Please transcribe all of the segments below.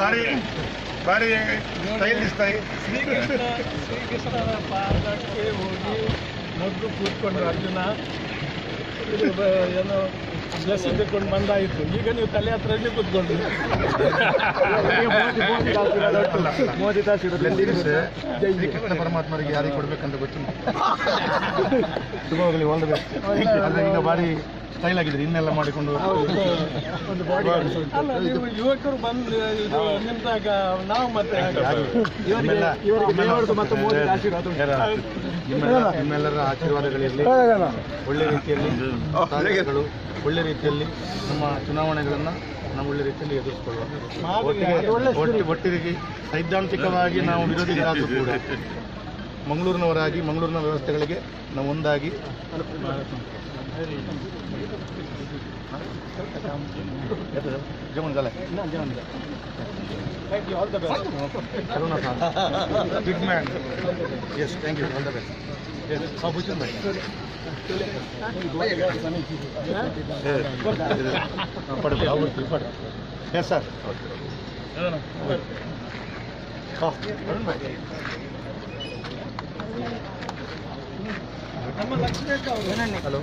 ಭಾರಿ ಭಾರಿ style style Shrikrishna ಶ್ರೀಕೃಷ್ಣನ ಪಾದಕ್ಕೆ ಹೋಗಿ ಮೊದಲು ಕೂತ್ಕೊಂಡ್ರು ಅರ್ಜುನ ಇದು ಬ- ಏನು ಬ್ಲೆಸ್ಸಿಂಗ್ ತಗೊಂಡು ಬಂದಾಯಿತು ಈಗ ನೀವು ತಲೆ ಹತ್ರನೇ ಕೂತ್ಕೊಂಡ್ರು ಮೋದಿ ಶ್ರೀಕೃಷ್ಣ ಪರಮಾತ್ಮರಿಗೆ ಯಾರಿಗೆ ಕೊಡ್ಬೇಕಂತ ಗೊತ್ತಿಲ್ಲ ಶುಭ ಹೋಗಲಿ ಆಲ್ ದ ಬೆಸ್ಟ್ ಆದ್ರೆ ಈಗ ಭಾರಿ ಸ್ಟೈಲ್ ಆಗಿದ್ರಿ ಇನ್ನೆಲ್ಲ ಮಾಡಿಕೊಂಡು ಒಂದು ಬಾಡಿ ಅಲ್ಲ ನೀವು ಯುವಕರು ಬಂದು ಇದು ನಿಂತಾಗ ನಾವು ಮತ್ತೆ ಹಾಗೆ ನಿಮ್ಮೆಲ್ಲ ಇವರಿಗೆ ದೇವರದು ಮತ್ತು ಮೋದಿ ಆಶೀರ್ವಾದ ಉಂಟು. ನಿಮ್ಮೆಲ್ಲ ನಿಮ್ಮೆಲ್ಲರ ಆಶೀರ್ವಾದಗಳಿರಲಿ ಒಳ್ಳೆ ರೀತಿಯಲ್ಲಿ ಕಾರ್ಯಗಳು ಒಳ್ಳೆ ರೀತಿಯಲ್ಲಿ ನಮ್ಮ ಚುನಾವಣೆಗಳನ್ನು ನಾವು ಒಳ್ಳೆ ರೀತಿಯಲ್ಲಿ ಎದುರಿಸಿಕೊಳ್ಳುವ ಒಟ್ಟಿಗೆ ಒಟ್ಟಿ ಒಟ್ಟಿಗೆ ಸೈದ್ಧಾಂತಿಕವಾಗಿ ನಾವು ವಿರೋಧಿಗಳಾದರೂ ಕೂಡ ಮಂಗಳೂರಿನವರಾಗಿ ಮಂಗಳೂರಿನ ವ್ಯವಸ್ಥೆಗಳಿಗೆ ನಾವು ಒಂದಾಗಿ ಜಮನ್ ಜಲೆ thank you all the best Karuna sir big man yes thank you all the best yes ಸಾಬುಚನ್ ಭಾई ಪಡ ಅವ್ರು ಪಡ ಎಸ್ ಸರ್ ಅರುಣ್ ಭಾई ನಮ್ಮ ಲಕ್ಷ್ಮೀಕ ಅವರು ಹಲೋ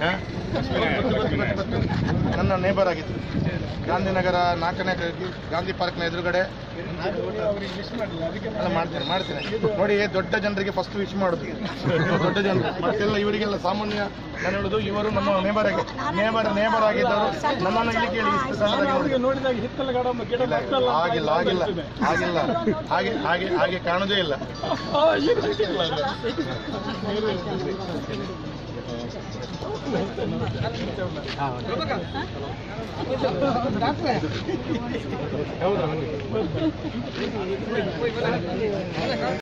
ನನ್ನ ನೇಬರ್ ಆಗಿತ್ತು ಗಾಂಧಿನಗರ ನಾಲ್ಕನೇ ಗ- ಗಾಂಧಿ ಪಾರ್ಕ್ನ ಎದುರುಗಡೆ ಅವರಿಗೆ ವಿಶ್ ಮಾಡಲಿಲ್ಲ ಅದಕ್ಕೆ ಎಲ್ಲ ಮಾಡ್ತೇನೆ ಮಾಡ್ತೇನೆ ನೋಡಿ ದೊಡ್ಡ ಜನರಿಗೆ ಫಸ್ಟ್ ವಿಶ್ ಮಾಡೋದು ದೊಡ್ಡ ಜನರು ಮತ್ತೆಲ್ಲ ಇವರಿಗೆಲ್ಲ ಸಾಮಾನ್ಯ ನಾನು ಹೇಳುದು ಇವರು ನಮ್ಮ ನೇಬರ್ ಆಗಿ ನೇಬರ್ ನೇಬರ್ ಆಗಿದ್ದವರು ನಮ್ಮನ್ನು ಇಲ್ಲಿ ಕೇಳಿ ಇಷ್ಟು ನಾನು ಸಣ್ಣದಾಗಿ ಅವರಿಗೆ ನೋಡಿ. ನೋಡಿದಾಗ ಹಿತ್ತಲ ಗಿಡ ಗಿಡ ಇಲ್ಲ, ಬರ್ತಲ್ಲ ಅಂತ ಆಗಿಲ್ಲ ಆಗಿಲ್ಲ ಆಗಿಲ್ಲ ಹಾಗೆ ಹಾಗೆ ಹಾಗೆ ಕಾಣುದೇ ಇಲ್ಲ ಆ, ಈಗ ಸಿಕ್ಕಿಲ್ಲ ಅದು. ಹೌದಾ